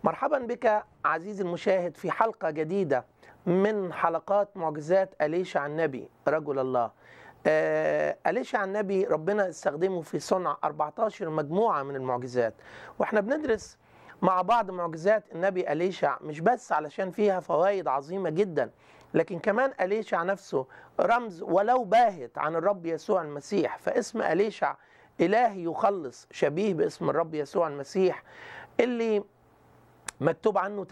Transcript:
مرحبا بك عزيزي المشاهد في حلقة جديدة من حلقات معجزات أليشع النبي رجل الله آه، أليشع النبي ربنا استخدمه في صنع 14 مجموعة من المعجزات واحنا بندرس مع بعض معجزات النبي أليشع مش بس علشان فيها فوائد عظيمة جدا لكن كمان أليشع نفسه رمز ولو باهت عن الرب يسوع المسيح فاسم أليشع إله يخلص شبيه باسم الرب يسوع المسيح اللي مكتوب عنه